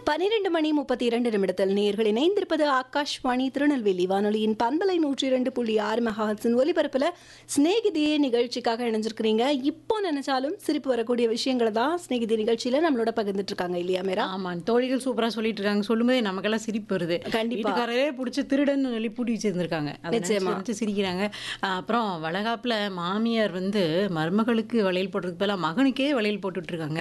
பனிரெண்டு மணி முப்பத்தி இரண்டு நிமிடத்தில் நேர்கள் இணைந்திருப்பது ஆகாஷ்வாணி திருநெல்வேலி வானொலியின் பண்பலை நூற்றி இரண்டு புள்ளி ஆறு மெகாஹட்ஸின் ஒலிபரப்பில் ஸ்நேகிதியே நிகழ்ச்சிக்காக இணைஞ்சிருக்கிறீங்க இப்போ நினைச்சாலும் சிரிப்பு வரக்கூடிய விஷயங்களை தான் ஸ்நேகிதி நிகழ்ச்சியில நம்மளோட பகிர்ந்துட்டு இருக்காங்க இல்லையா மேரா ஆமா தோழிகள் சூப்பரா சொல்லிட்டு இருக்காங்க சொல்லும்போது நமக்கெல்லாம் சிரிப்பு வருது கண்டிப்பா. வீட்டுக்காரரே பிடிச்சி திருடன்னு சொல்லி பூட்டி வச்சிருந்திருக்காங்க அதை நினைச்சு நிச்சயமா. நினைச்சு சிரிக்கிறாங்க ஆஹ் அப்புறம் வளகாப்புல மாமியார் வந்து மருமகளுக்கு வளையல் போட்டதுக்கு பதிலா மகனுக்கே வளையல் போட்டுட்டு இருக்காங்க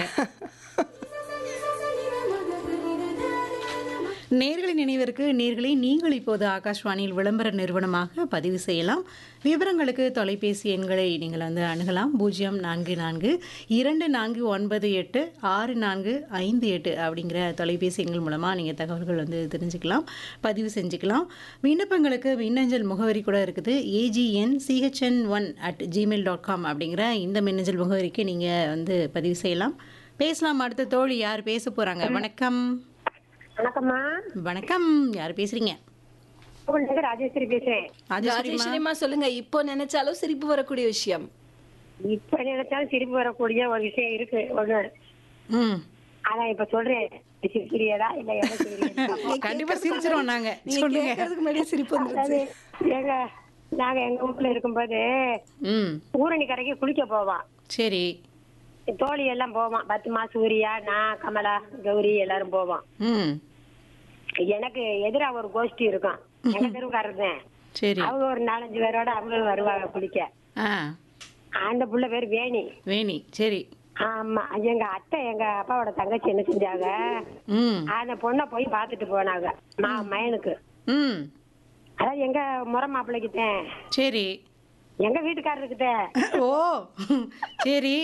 நேர்களின் நினைவிற்கு நேர்களை நீங்கள் இப்போது ஆகாஷ்வாணியில் விளம்பர நிறுவனமாக பதிவு செய்யலாம் விவரங்களுக்கு தொலைபேசி எண்களை நீங்கள் வந்து அணுகலாம் பூஜ்ஜியம் நான்கு நான்கு இரண்டு நான்கு ஒன்பது எட்டு ஆறு நான்கு ஐந்து எட்டு அப்படிங்கிற தொலைபேசி எண்கள் மூலமாக நீங்கள் தகவல்கள் வந்து தெரிஞ்சுக்கலாம் பதிவு செஞ்சுக்கலாம் விண்ணப்பங்களுக்கு மின்னஞ்சல் முகவரி கூட இருக்குது AGN CHN one at Gmail dot com அப்படிங்கிற இந்த மின்னஞ்சல் முகவரிக்கு நீங்கள் வந்து பதிவு செய்யலாம் பேசலாம் அடுத்த தோழி யார் பேச போகிறாங்க வணக்கம் வணக்கம்மா வணக்கம் யார் பேசுறீங்க உங்களுக்கு ராஜேஸ்வரி பேசுறேன் ராஜேஸ்வரிமா ராஜேஸ்வரிமா சொல்லுங்க இப்போ நினைச்சாலும் சிரிப்பு வரக்கூடிய விஷயம் இப்ப நினைச்சாலும் சிரிப்பு வரக்கூடிய ஒரு விஷயம் இருக்கு ஒண்ணு ம் அதான் இப்ப சொல்றேன் சிரிக்கிறியதா இல்ல எதை சிரிக்கிறீங்க? கண்டிப்பா சிரிச்சிருவோம் நாங்க நீங்க சொல்லுங்க கேட்கறதுக்கு முன்னாடியே சிரிப்பு வந்துருச்சு அதாவது எங்க நாங்க எங்க வீட்டுல இருக்கும்போது ம் ஊரணி கரைக்கு குளிக்க போவோம் சரி தோழி எல்லாம் போவோம் பத்து மாசம் சூரியா நான் கமலா கௌரி எல்லாரும் போவோம் ம் எனக்கு எதிரா ஒரு கோஷ்டி இருக்கும் எங்க தெருவுக்காரர் சரி அவங்க ஒரு நாலஞ்சு பேரோட அவங்களும் வருவாங்க குளிக்க ஆ அந்த புள்ள பேர் வேணி வேணி சரி ஆமா எங்க அத்தை எங்க அப்பாவோட தங்கச்சி என்ன செஞ்சாங்க ம் அந்த பொண்ணை போய் பார்த்துட்டு போனாங்க மா மயனுக்கு ம் அதான் எங்க முறை மாப்பிள்ளைக்குத்தேன் சரி எங்க வீட்டுக்காரருக்குத்தேன் ஓ சரி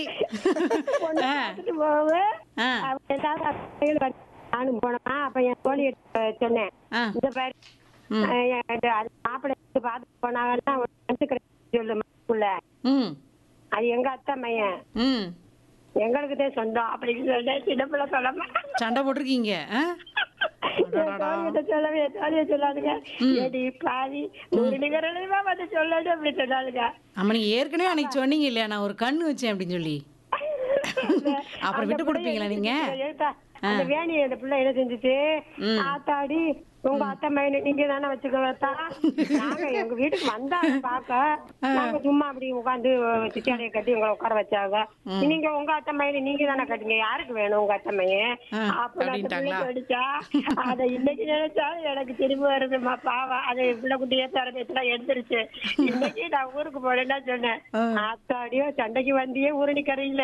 ஆ பார்த்துட்டு போவே ஆ அவ ஏதாவது அத்தைகள் வந்து நானும் போனா அப்ப என் தோழி சொன்னேன் ஆ இந்த பாரு ம். அஹ் என் அந்த மாப்பிள்ளை பார்த்துட்டு போனாங்கன்னா ஒரு ரெண்டு கிடையாது சொல்லு மாப்பிள்ள ம் அது எங்க அத்தை மையன் ம் எங்களுக்கு தான் சொந்தம் அப்படின்னு சொல்லிட்டு சின்ன பிள்ளை சொல்லாம சண்டை போட்டிருக்கீங்க ஆ அடடடா. தோழிகிட்ட சொல்லவே தோழிய சொல்லாதுங்க ஏடி பாதி ஒரு நிகரலையுமா வந்து சொல்லணும் அப்படி சொல்லாதுங்க ஆமா நீங்க ஏற்கனவே அன்னைக்கு சொன்னீங்க இல்லையா நான் ஒரு கண்ணு வச்சேன் அப்படின்னு சொல்லி அப்புறம் விட்டு கொடுப்பீங்களா நீங்க ஏத்தா, அந்த வேணி அந்த பிள்ளை என்ன செஞ்சுச்சு ஆத்தாடி உங்க அத்தை மையனை நீங்க தானே வச்சுக்கோத்தா நாங்க எங்க வீட்டுக்கு வந்தாங்க பாக்க நாங்க சும்மா அப்படி உட்காந்து சிச்சாடைய கட்டி உங்களை உட்கார வச்சாங்க நீங்க உங்க அத்தை மையனை நீங்க தானே கட்டுங்க யாருக்கு வேணும் உங்க அத்தை மையன் ஆ, அப்ப அந்த அப்படின்ட்டாங்களா? பிள்ளை படிச்சா அத இன்னைக்கு நினைச்சாலும் எனக்கு திரும்பி வருதுமா பாவம் அது பிள்ளை குட்டியே தரவேத்துல எடுத்துருச்சு இன்னைக்கு நான் ஊருக்கு போறேன்னா சொன்னேன் ஆத்தாடியோ சண்டைக்கு வந்தியே ஊரணி கரையில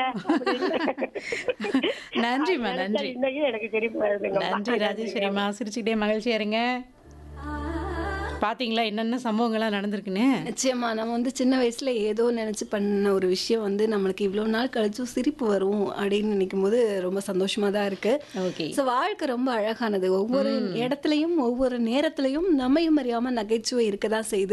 நன்றிம்மா, நன்றி. இன்னைக்கு எனக்கு திரும்பி வருதுங்க நன்றி ராஜேஸ்வரிம்மா சிரிச்சுக்கிட்டே மகிழ்ச்சியா இருங்க பாத்தீங்களா என்னென்ன சம்பவங்கள்லாம் நடந்திருக்குன்னு நிச்சயமா நம்ம வந்து சின்ன வயசுல ஏதோ நினைச்சு பண்ண ஒரு விஷயம் வந்து நம்மளுக்கு இவ்வளவு நாள் கழிச்சும் சிரிப்பு வரும் அப்படின்னு நினைக்கும் போது ரொம்ப சந்தோஷமா தான் இருக்கு ஓகே ஸோ வாழ்க்கை ரொம்ப அழகானது ஒவ்வொரு இடத்துலையும் ஒவ்வொரு நேரத்திலையும் நம்மையும் அறியாம நகைச்சுவை இருக்கதான் செய்யுது